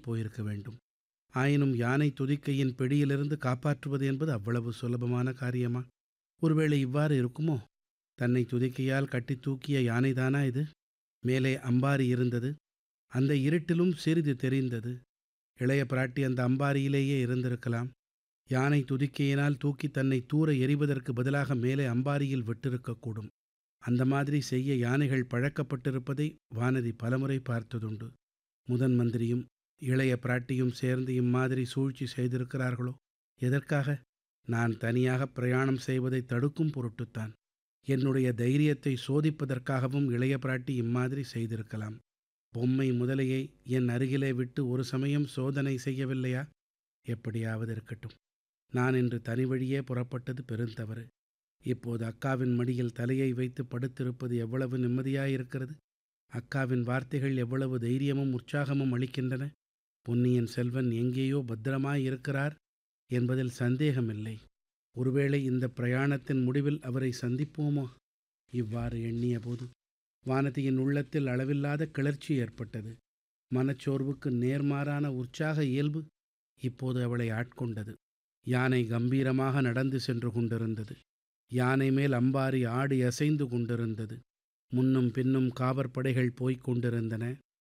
போயிருக்க வேண்டும் ஆயினும் யானை துதிக்கையின் பிடியிலிருந்து காப்பாற்றுவது என்பது அவ்வளவு சுலபமான காரியமா ஒருவேளை இவ்வாறு இருக்குமோ தன்னை துதிக்கையால் கட்டி தூக்கிய யானைதானா இது மேலே அம்பாரி இருந்தது அந்த இருட்டிலும் சிறிது தெரிந்தது இளைய பிராட்டி அந்த அம்பாரியிலேயே இருந்திருக்கலாம் யானை துதிக்கையினால் தூக்கி தன்னை தூர எறிவதற்கு பதிலாக மேலே அம்பாரியில் விட்டிருக்கக்கூடும் அந்த மாதிரி செய்ய யானைகள் பழக்கப்பட்டிருப்பதை வானதி பலமுறை பார்த்ததுண்டு முதன் மந்திரியும் இளைய பிராட்டியும் சேர்ந்து இம்மாதிரி சூழ்ச்சி செய்திருக்கிறார்களோ எதற்காக நான் தனியாக பிரயாணம் செய்வதை தடுக்கும் பொருட்டுத்தான் என்னுடைய தைரியத்தை சோதிப்பதற்காகவும் இளைய பிராட்டி இம்மாதிரி செய்திருக்கலாம் பொம்மை முதலையை என் அருகிலே விட்டு ஒரு சமயம் சோதனை செய்யவில்லையா எப்படியாவது இருக்கட்டும் நான் இன்று தனி வழியே புறப்பட்டது பெருந்தவறு இப்போது அக்காவின் மடியில் தலையை வைத்து படுத்திருப்பது எவ்வளவு நிம்மதியாயிருக்கிறது அக்காவின் வார்த்தைகள் எவ்வளவு தைரியமும் உற்சாகமும் அளிக்கின்றன பொன்னியின் செல்வன் எங்கேயோ பத்திரமாயிருக்கிறார் என்பதில் சந்தேகமில்லை ஒருவேளை இந்த பிரயாணத்தின் முடிவில் அவரை சந்திப்போமோ இவ்வாறு எண்ணிய போது வானதியின் உள்ளத்தில் அளவில்லாத கிளர்ச்சி ஏற்பட்டது மனச்சோர்வுக்கு நேர்மாறான உற்சாக இயல்பு இப்போது அவளை ஆட்கொண்டது யானை கம்பீரமாக நடந்து சென்று கொண்டிருந்தது யானை மேல் அம்பாரி ஆடி அசைந்து கொண்டிருந்தது முன்னும் பின்னும் காவற்படைகள் போய்க் கொண்டிருந்தன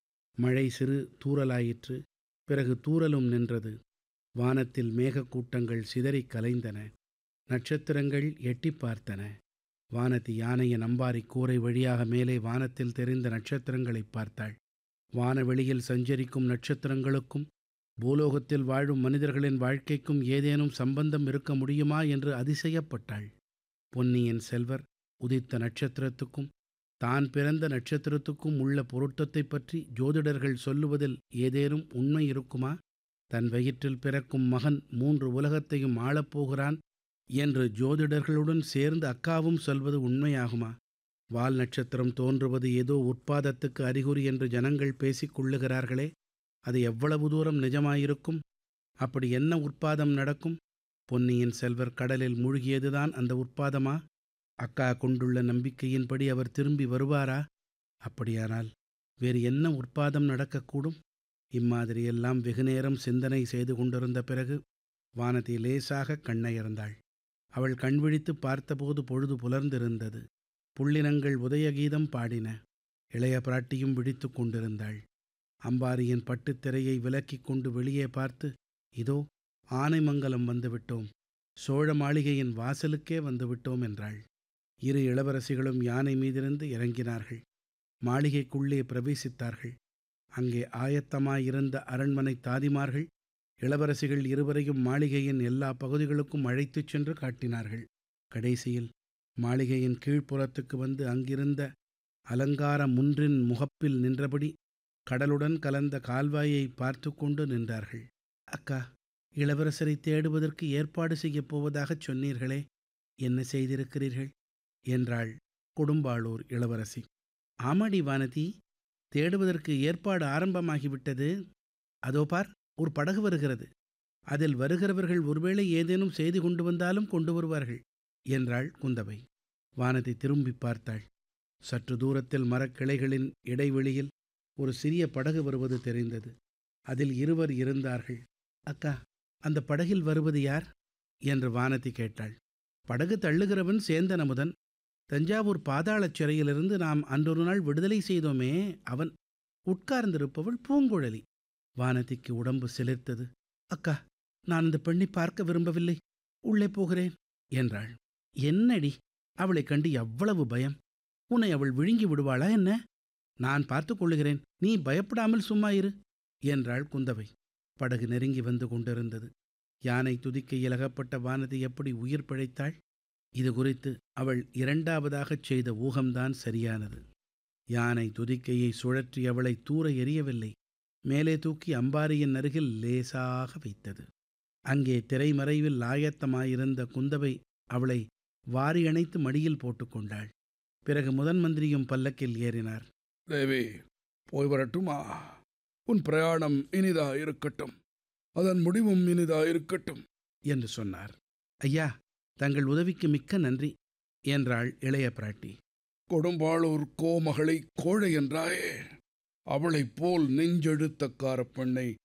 மழை சிறு தூறலாயிற்று பிறகு தூறலும் நின்றது வானத்தில் மேகக்கூட்டங்கள் சிதறிக் கலைந்தன நட்சத்திரங்கள் எட்டி பார்த்தன வானதி யானையின் அம்பாரி கூரை வழியாக மேலே வானத்தில் தெரிந்த நட்சத்திரங்களைப் பார்த்தாள் வானவெளியில் சஞ்சரிக்கும் நட்சத்திரங்களுக்கும் பூலோகத்தில் வாழும் மனிதர்களின் வாழ்க்கைக்கும் ஏதேனும் சம்பந்தம் இருக்க முடியுமா என்று அதிசயப்பட்டாள் பொன்னியின் செல்வர் உதித்த நட்சத்திரத்துக்கும் தான் பிறந்த நட்சத்திரத்துக்கும் உள்ள பொருத்தத்தைப் பற்றி ஜோதிடர்கள் சொல்லுவதில் ஏதேனும் உண்மை இருக்குமா தன் வயிற்றில் பிறக்கும் மகன் மூன்று உலகத்தையும் ஆளப்போகிறான் என்று ஜோதிடர்களுடன் சேர்ந்து அக்காவும் சொல்வது உண்மையாகுமா வால் நட்சத்திரம் தோன்றுவது ஏதோ உற்பாதத்துக்கு அறிகுறி என்று ஜனங்கள் பேசிக் கொள்ளுகிறார்களே அது எவ்வளவு தூரம் நிஜமாயிருக்கும் அப்படி என்ன உற்பாதம் நடக்கும் பொன்னியின் செல்வர் கடலில் மூழ்கியதுதான் அந்த உற்பாதமா அக்கா கொண்டுள்ள நம்பிக்கையின்படி அவர் திரும்பி வருவாரா அப்படியானால் வேறு என்ன உற்பாதம் நடக்கக்கூடும் இம்மாதிரியெல்லாம் வெகுநேரம் சிந்தனை செய்து கொண்டிருந்த பிறகு வானதி லேசாக கண்ணையர்ந்தாள் அவள் கண்விழித்து பார்த்தபோது பொழுது புலர்ந்திருந்தது புள்ளினங்கள் உதயகீதம் பாடின இளைய பிராட்டியும் விழித்து கொண்டிருந்தாள் அம்பாரியின் பட்டுத்திரையை விலக்கிக் கொண்டு வெளியே பார்த்து இதோ ஆனைமங்கலம் வந்துவிட்டோம் சோழ மாளிகையின் வாசலுக்கே வந்துவிட்டோம் என்றாள் இரு இளவரசிகளும் யானை மீதிருந்து இறங்கினார்கள் மாளிகைக்குள்ளே பிரவேசித்தார்கள் அங்கே ஆயத்தமாயிருந்த அரண்மனை தாதிமார்கள் இளவரசிகள் இருவரையும் மாளிகையின் எல்லா பகுதிகளுக்கும் அழைத்துச் சென்று காட்டினார்கள் கடைசியில் மாளிகையின் கீழ்ப்புறத்துக்கு வந்து அங்கிருந்த அலங்கார முன்றின் முகப்பில் நின்றபடி கடலுடன் கலந்த கால்வாயை பார்த்து கொண்டு நின்றார்கள் அக்கா இளவரசரை தேடுவதற்கு ஏற்பாடு செய்யப் போவதாகச் சொன்னீர்களே என்ன செய்திருக்கிறீர்கள் என்றாள் கொடும்பாளூர் இளவரசி ஆமாடி வானதி தேடுவதற்கு ஏற்பாடு ஆரம்பமாகிவிட்டது அதோ பார் ஒரு படகு வருகிறது அதில் வருகிறவர்கள் ஒருவேளை ஏதேனும் செய்தி கொண்டு வந்தாலும் கொண்டு வருவார்கள் என்றாள் குந்தவை வானதி திரும்பி பார்த்தாள் சற்று தூரத்தில் மரக்கிளைகளின் இடைவெளியில் ஒரு சிறிய படகு வருவது தெரிந்தது அதில் இருவர் இருந்தார்கள் அக்கா அந்த படகில் வருவது யார் என்று வானதி கேட்டாள் படகு தள்ளுகிறவன் சேந்தன் அமுதன் தஞ்சாவூர் பாதாளச் சிறையிலிருந்து நாம் அன்றொரு நாள் விடுதலை செய்தோமே அவன் உட்கார்ந்திருப்பவள் பூங்குழலி வானதிக்கு உடம்பு சிலிர்த்தது அக்கா நான் அந்த பெண்ணை பார்க்க விரும்பவில்லை உள்ளே போகிறேன் என்றாள் என்னடி அவளைக் கண்டு எவ்வளவு பயம் உன்னை அவள் விழுங்கி விடுவாளா என்ன நான் பார்த்துக் கொள்ளுகிறேன் நீ பயப்படாமல் சும்மா இரு என்றாள் குந்தவை படகு நெருங்கி வந்து கொண்டிருந்தது யானை துதிக்கையில் அகப்பட்ட வானதி எப்படி உயிர் பிழைத்தாள் இது குறித்து அவள் இரண்டாவதாகச் செய்த ஊகம்தான் சரியானது யானை துதிக்கையை சுழற்றி அவளை தூர எறியவில்லை மேலே தூக்கி அம்பாரியின் அருகில் லேசாக வைத்தது அங்கே திரைமறைவில் ஆயத்தமாயிருந்த குந்தவை அவளை வாரி அணைத்து மடியில் போட்டுக்கொண்டாள் பிறகு முதன் மந்திரியும் பல்லக்கில் ஏறினார் தேவி போய் வரட்டுமா உன் பிரயாணம் இனிதா இருக்கட்டும் அதன் முடிவும் இனிதா இருக்கட்டும் என்று சொன்னார் ஐயா தங்கள் உதவிக்கு மிக்க நன்றி என்றாள் இளைய பிராட்டி கொடும்பாளூர் கோமகளை கோழை என்றாயே அவளைப் போல் நெஞ்செழுத்தக்கார பெண்ணை